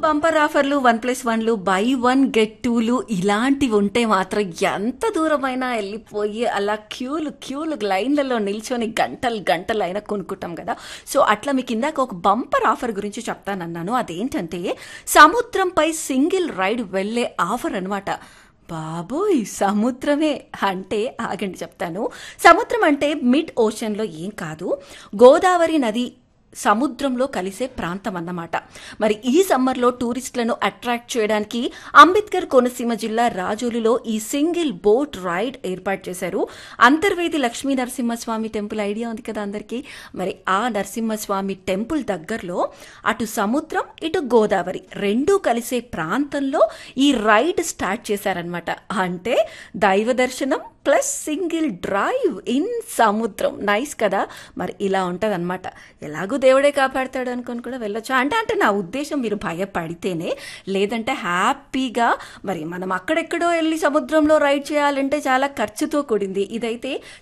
bumper ఆఫర్లు one plus వన్లు buy one get టూలు ఇలాంటివి ఉంటే మాత్రం ఎంత దూరమైనా వెళ్ళిపోయి అలా క్యూలు క్యూలు లైన్లలో నిల్చొని గంటలు గంటలు అయినా కొనుక్కుంటాం కదా సో అట్లా మీకు ఇందాక ఒక బంపర్ ఆఫర్ గురించి చెప్తానన్నాను అదేంటంటే సముద్రంపై సింగిల్ రైడ్ వెళ్ళే ఆఫర్ అనమాట బాబోయ్ సముద్రమే అంటే ఆగండి చెప్తాను సముద్రం అంటే మిడ్ ఓషన్లో ఏం కాదు గోదావరి నది సముద్రంలో కలిసే ప్రాంతం అన్నమాట మరి ఈ సమ్మర్లో టూరిస్టులను అట్రాక్ట్ చేయడానికి అంబేద్కర్ కోనసీమ జిల్లా రాజోలులో ఈ సింగిల్ బోట్ రైడ్ ఏర్పాటు చేశారు అంతర్వేది లక్ష్మీ నరసింహస్వామి టెంపుల్ ఐడియా ఉంది కదా అందరికీ మరి ఆ నరసింహస్వామి టెంపుల్ దగ్గరలో అటు సముద్రం ఇటు గోదావరి రెండూ కలిసే ప్రాంతంలో ఈ రైడ్ స్టార్ట్ చేశారనమాట అంటే దైవ దర్శనం ప్లస్ సింగిల్ డ్రైవ్ ఇన్ సముద్రం నైస్ కదా మరి ఇలా ఉంటుంది అనమాట ఎలాగో దేవుడే కాపాడతాడు అనుకొని కూడా వెళ్ళొచ్చు అంటే అంటే నా ఉద్దేశం మీరు భయపడితేనే లేదంటే హ్యాపీగా మరి మనం అక్కడెక్కడో వెళ్ళి సముద్రంలో రైడ్ చేయాలంటే చాలా ఖర్చుతో కూడింది ఇదైతే